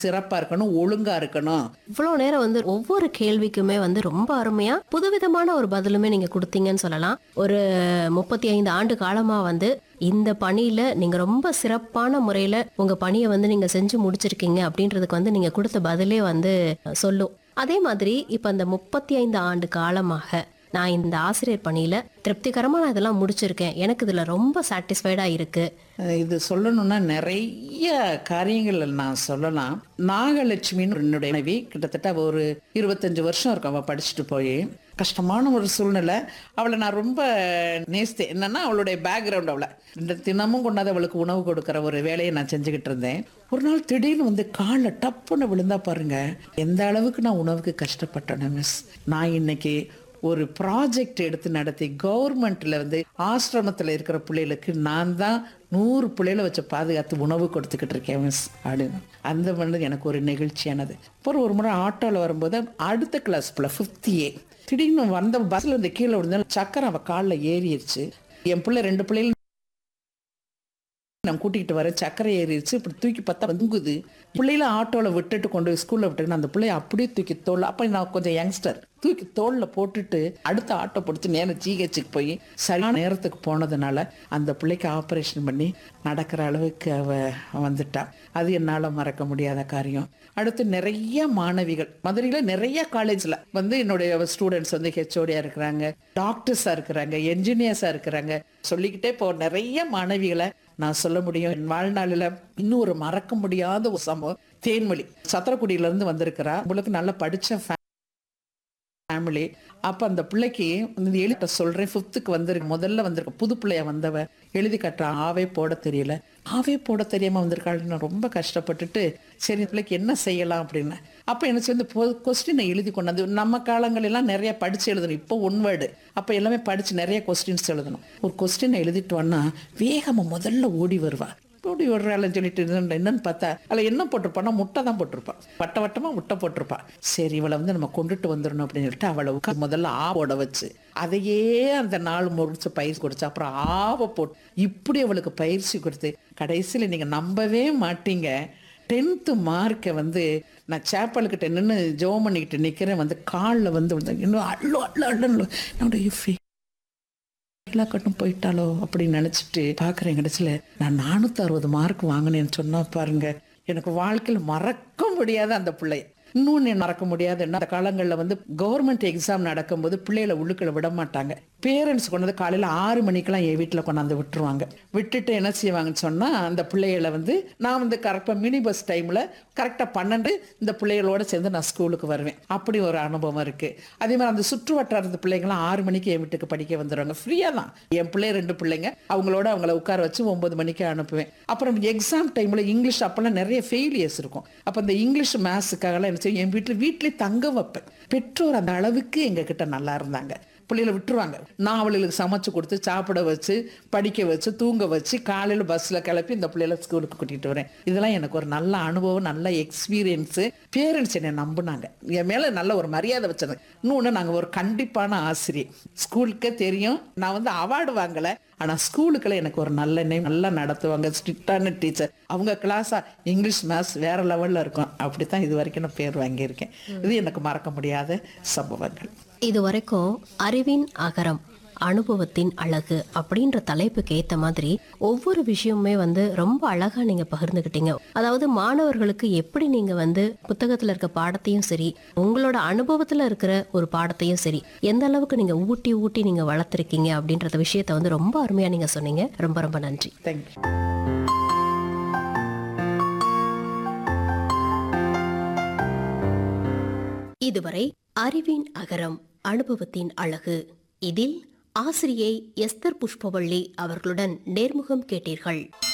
சிறப்பா இருக்கணும் ஒழுங்கா இருக்கணும் இவ்வளவு நேரம் வந்து ஒவ்வொரு கேள்விக்குமே வந்து ரொம்ப அருமையா புதுவிதமான ஒரு பதிலுமே நீங்க கொடுத்தீங்கன்னு சொல்லலாம் ஒரு முப்பத்தி ஐந்து ஆண்டு காலமா வந்து இந்த பணியில நீங்க ரொம்ப சிறப்பான முறையில உங்க பணியை வந்து நீங்க செஞ்சு முடிச்சிருக்கீங்க அப்படின்றதுக்கு வந்து நீங்க கொடுத்த பதிலே வந்து சொல்லும் அதே மாதிரி இப்ப அந்த முப்பத்தி ஐந்து ஆண்டு காலமாக நான் இந்த ஆசிரியர் பணியில திருப்திகரமா நான் இதெல்லாம் முடிச்சிருக்கேன் எனக்கு இதுல ரொம்ப சாட்டிஸ்ஃபைடா இருக்கு அஹ் இது சொல்லணும்னா நிறைய காரியங்கள் நான் சொல்லலாம் நாகலட்சுமின்னு என்னுடைய மனைவி கிட்டத்தட்ட அவ ஒரு இருபத்தஞ்சு வருஷம் இருக்கும் அவள் படிச்சுட்டு போய் கஷ்டமான ஒரு சூழ்நிலை அவளை நான் ரொம்ப நேசித்தேன் என்னன்னா அவளுடைய பேக்ரவுண்ட் அவளை இந்த தினமும் கொண்டாந்து அவளுக்கு உணவு கொடுக்குற ஒரு வேலையை நான் செஞ்சுக்கிட்டு இருந்தேன் ஒரு நாள் திடீர்னு வந்து காலில் டப்புன்னு விழுந்தா பாருங்க எந்த அளவுக்கு நான் உணவுக்கு கஷ்டப்பட்டேன் மிஸ் நான் இன்னைக்கு ஒரு ப்ராஜெக்ட் எடுத்து நடத்தி கவர்மெண்ட்ல வந்து ஆசிரமத்தில் இருக்கிற பிள்ளைகளுக்கு நான் தான் நூறு பிள்ளைகளை வச்சு பாதுகாத்து உணவு கொடுத்துக்கிட்டு இருக்கேன் மிஸ் அப்படின்னு அந்த பண்ணது எனக்கு ஒரு நெகிழ்ச்சியானது அப்புறம் ஒரு முறை ஆட்டோவில் வரும்போது அடுத்த கிளாஸ் பிள்ளை ஃபிஃப்த் ஏ திடீர்னு வந்த பஸ்ஸில் இருந்து கீழே விழுந்தாலும் சக்கரை அவள் காலில் ஏறிடுச்சு என் பிள்ளை ரெண்டு பிள்ளைகள் நான் கூட்டிகிட்டு வரேன் சக்கரை ஏறிடுச்சு இப்படி தூக்கி பார்த்தா வந்துங்குது பிள்ளையில ஆட்டோவில் விட்டுட்டு கொண்டு போய் ஸ்கூலில் விட்டுட்டு அந்த பிள்ளைய அப்படியே தூக்கி தோல் அப்போ நான் கொஞ்சம் யங்ஸ்டர் தூக்கி தோளில் போட்டுட்டு அடுத்த ஆட்டோ பிடிச்சி நேரம் ஜிஹெச்சுக்கு போய் சரியான நேரத்துக்கு போனதுனால அந்த பிள்ளைக்கு ஆப்ரேஷன் பண்ணி நடக்கிற அளவுக்கு அவ வந்துட்டா அது என்னால் மறக்க முடியாத காரியம் அடுத்து நிறைய மாணவிகள் மதுரையில் நிறைய காலேஜில் வந்து என்னுடைய ஸ்டூடெண்ட்ஸ் வந்து ஹெச்ஓடியாக இருக்கிறாங்க டாக்டர்ஸாக இருக்கிறாங்க என்ஜினியர்ஸாக இருக்கிறாங்க சொல்லிக்கிட்டே போ நிறைய மாணவிகளை நான் சொல்ல முடியும் என் வாழ்நாளில் இன்னும் ஒரு மறக்க முடியாத ஒரு சம்பவம் தேன்மொழி சத்திரக்குடியிலேருந்து வந்திருக்கிறா உங்களுக்கு நல்லா படித்த ஃபேமிலி அப்போ அந்த பிள்ளைக்கு வந்து எழுத சொல்கிறேன் ஃபிஃப்த்துக்கு வந்திருக்கு முதல்ல வந்திருக்க புது பிள்ளைய வந்தவ எழுதி கட்டுறா ஆவே போட தெரியல ஆவே போட தெரியாமல் வந்திருக்காள் நான் ரொம்ப கஷ்டப்பட்டுட்டு சரி இந்த பிள்ளைக்கு என்ன செய்யலாம் அப்படின்னு அப்போ எனக்கு வந்து கொஸ்டினை எழுதி கொண்டாந்து நம்ம காலங்களெல்லாம் நிறைய படித்து எழுதணும் இப்போ ஒன் வேர்டு அப்போ எல்லாமே படித்து நிறைய கொஸ்டின்ஸ் எழுதணும் ஒரு கொஸ்டினை எழுதிட்டு வந்தா வேகமாக முதல்ல ஓடி வருவா ஓடி விடுறாள்னு சொல்லிட்டு இருந்தேன். என்னன்னு பார்த்தா அதில் என்ன போட்டிருப்பான்னா முட்டை தான் போட்டிருப்பா வட்ட வட்டமாக முட்டை போட்டிருப்பா சரி இவளை வந்து நம்ம கொண்டுட்டு வந்துடணும் அப்படின்னு சொல்லிட்டு அவளை உட்காந்து முதல்ல ஆ போட வச்சு அதையே அந்த நாள் முடிச்சு பயிற்சி கொடுத்து அப்புறம் ஆவை போட்டு இப்படி அவளுக்கு பயிற்சி கொடுத்து கடைசியில் நீங்கள் நம்பவே மாட்டீங்க டென்த்து மார்க்கை வந்து நான் சேப்பலுக்கிட்ட நின்று ஜோம் பண்ணிக்கிட்டு நிற்கிறேன் வந்து காலில் வந்து விழுந்தாங்க. இன்னும் அள்ளு அள்ளு அள்ளு என்னுடைய ஃபீ கட்டும் போயிட்டாலோ அப்படின்னு நினச்சிட்டு பார்க்குறேன் கடைசியில் நான் நானூற்றி அறுபது மார்க் வாங்கினேன்னு சொன்னா பாருங்க எனக்கு வாழ்க்கையில் மறக்க முடியாத அந்த பிள்ளை இன்னொன்று மறக்க முடியாது என்ன அந்த காலங்களில் வந்து கவர்மெண்ட் எக்ஸாம் நடக்கும்போது பிள்ளைகளை உள்ளுக்குள்ள விட மாட்டாங்க பேரண்ட்ஸ் கொண்டாந்து காலையில் ஆறு மணிக்கெல்லாம் என் வீட்டில் கொண்டாந்து விட்டுருவாங்க விட்டுட்டு என்ன செய்வாங்கன்னு சொன்னால் அந்த பிள்ளைகளை வந்து நான் வந்து கரெக்டாக மினி பஸ் டைமில் கரெக்டாக பன்னெண்டு இந்த பிள்ளைகளோட சேர்ந்து நான் ஸ்கூலுக்கு வருவேன் அப்படி ஒரு அனுபவம் இருக்குது அதே மாதிரி அந்த சுற்று வட்டாரத்து பிள்ளைங்களாம் ஆறு மணிக்கு என் வீட்டுக்கு படிக்க வந்துடுவாங்க ஃப்ரீயாக தான் என் பிள்ளை ரெண்டு பிள்ளைங்க அவங்களோட அவங்கள உட்கார வச்சு ஒன்பது மணிக்கு அனுப்புவேன் அப்புறம் எக்ஸாம் டைமில் இங்கிலீஷ் அப்போல்லாம் நிறைய ஃபெயிலியர்ஸ் இருக்கும் அப்போ இந்த இங்கிலீஷ் மேத்ஸுக்காகலாம் என்ன செய்யும் என் வீட்டில் வீட்டிலே தங்க வைப்பேன் பெற்றோர் அந்த அளவுக்கு எங்ககிட்ட நல்லா இருந்தாங்க பிள்ளைகளை விட்டுருவாங்க நான் அவளுக்கு சமைச்சு கொடுத்து சாப்பிட வச்சு படிக்க வச்சு தூங்க வச்சு காலையில் பஸ்ஸில் கிளப்பி இந்த பிள்ளைகளை ஸ்கூலுக்கு கூட்டிகிட்டு வரேன் இதெல்லாம் எனக்கு ஒரு நல்ல அனுபவம் நல்ல எக்ஸ்பீரியன்ஸு பேரண்ட்ஸ் என்னை நம்பினாங்க என் மேலே நல்ல ஒரு மரியாதை வச்சாங்க இன்னொன்று நாங்கள் ஒரு கண்டிப்பான ஆசிரியர் ஸ்கூலுக்கே தெரியும் நான் வந்து அவார்டு வாங்கலை ஆனால் ஸ்கூலுக்குள்ள எனக்கு ஒரு நல்ல நேம் நல்லா நடத்துவாங்க ஸ்ட்ரிக்டான டீச்சர் அவங்க கிளாஸாக இங்கிலீஷ் மேத்ஸ் வேற லெவலில் இருக்கும் அப்படி தான் இது வரைக்கும் நான் பேர் வாங்கியிருக்கேன் இது எனக்கு மறக்க முடியாத சம்பவங்கள் இது வரைக்கும் அறிவின் அகரம் அனுபவத்தின் அழகு அப்படின்ற தலைப்புக்கு ஏத்த மாதிரி ஒவ்வொரு விஷயமுமே வந்து ரொம்ப அழகா நீங்க பகிர்ந்துக்கிட்டீங்க அதாவது மாணவர்களுக்கு எப்படி நீங்க வந்து புத்தகத்துல இருக்க பாடத்தையும் சரி உங்களோட அனுபவத்துல இருக்கிற ஒரு பாடத்தையும் சரி எந்த அளவுக்கு நீங்க ஊட்டி ஊட்டி நீங்க வளர்த்துருக்கீங்க அப்படின்றத விஷயத்த வந்து ரொம்ப அருமையா நீங்க சொன்னீங்க ரொம்ப ரொம்ப நன்றி தேங்க்யூ இதுவரை அறிவின் அகரம் அனுபவத்தின் அழகு இதில் ஆசிரியை எஸ்தர் புஷ்பவள்ளி அவர்களுடன் நேர்முகம் கேட்டீர்கள்